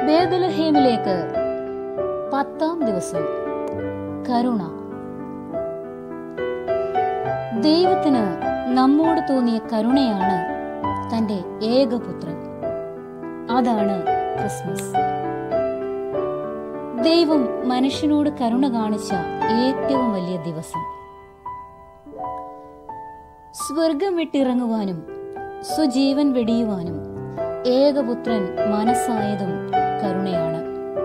ബേദലഹേമിലേക്ക് പത്താം ദിവസം കരുണ ദൈവത്തിന് നമ്മോട് തോന്നിയ കരുണയാണ് തന്റെ ഏകപുത്രൻ അതാണ് ക്രിസ്മസ് ദൈവം മനുഷ്യനോട് കരുണ കാണിച്ച ഏറ്റവും വലിയ ദിവസം സ്വർഗം വിട്ടിറങ്ങുവാനും സ്വജീവൻ വെടിയുവാനും ഏകപുത്രൻ മനസ്സായതും കരുണയാണ്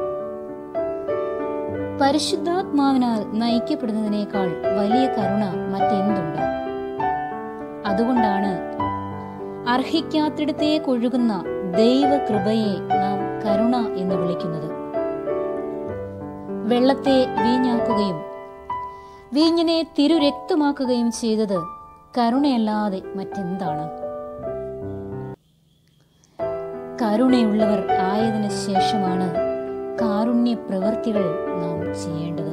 പരിശുദ്ധാത്മാവിനാൽ നയിക്കപ്പെടുന്നതിനേക്കാൾ വലിയ കരുണ മറ്റെന്തുണ്ട് അതുകൊണ്ടാണ് അർഹിക്കാത്തിടത്തേക്ക് ഒഴുകുന്ന ദൈവകൃപയെ നാം കരുണ എന്ന് വിളിക്കുന്നത് വെള്ളത്തെ വീഞ്ഞാക്കുകയും വീഞ്ഞിനെ തിരുരക്തമാക്കുകയും ചെയ്തത് കരുണയല്ലാതെ മറ്റെന്താണ് കരുണയുള്ളവർ ആയതിനു ശേഷമാണ് കാരുണ്യ പ്രവൃത്തികൾ നാം ചെയ്യേണ്ടത്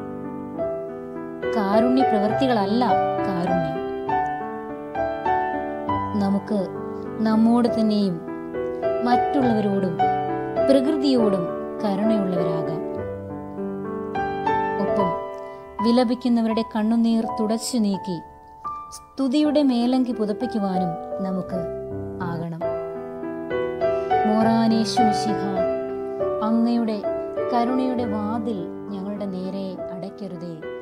കാരുണ്യ പ്രവൃത്തികളല്ല കാരുണ്യം നമുക്ക് നമ്മോട് തന്നെയും മറ്റുള്ളവരോടും പ്രകൃതിയോടും കരുണയുള്ളവരാകാം ഒപ്പം വിലപിക്കുന്നവരുടെ കണ്ണുനീർ തുടച്ചു നീക്കി സ്തുതിയുടെ മേലങ്കി പുതപ്പിക്കുവാനും നമുക്ക് ആകണം മോറാനേശു മിശിഹ അങ്ങയുടെ കരുണയുടെ വാതിൽ ഞങ്ങളുടെ നേരെ അടയ്ക്കരുതേ